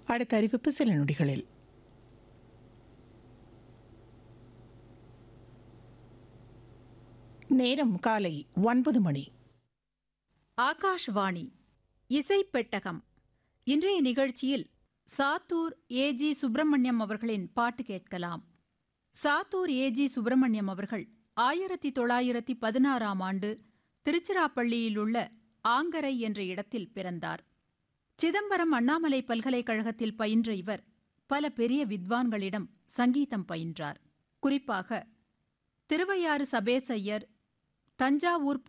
அடுத்த அறிவிப்பு சில நொடிகளில் நேரம் காலை ஒன்பது மணி ஆகாஷ்வாணி இசை பெட்டகம் இன்றைய நிகழ்ச்சியில் சாத்தூர் ஏஜி சுப்பிரமணியம் அவர்களின் பாட்டு கேட்கலாம் சாத்தூர் ஏஜி சுப்பிரமணியம் அவர்கள் ஆயிரத்தி தொள்ளாயிரத்தி பதினாறாம் ஆண்டு திருச்சிராப்பள்ளியில் உள்ள ஆங்கரை என்ற இடத்தில் பிறந்தார் சிதம்பரம் அண்ணாமலை பல்கலைக்கழகத்தில் பயின்ற இவர் பல பெரிய வித்வான்களிடம் சங்கீதம் பயின்றார் குறிப்பாக திருவையாறு சபேசையர் தஞ்சாவூர்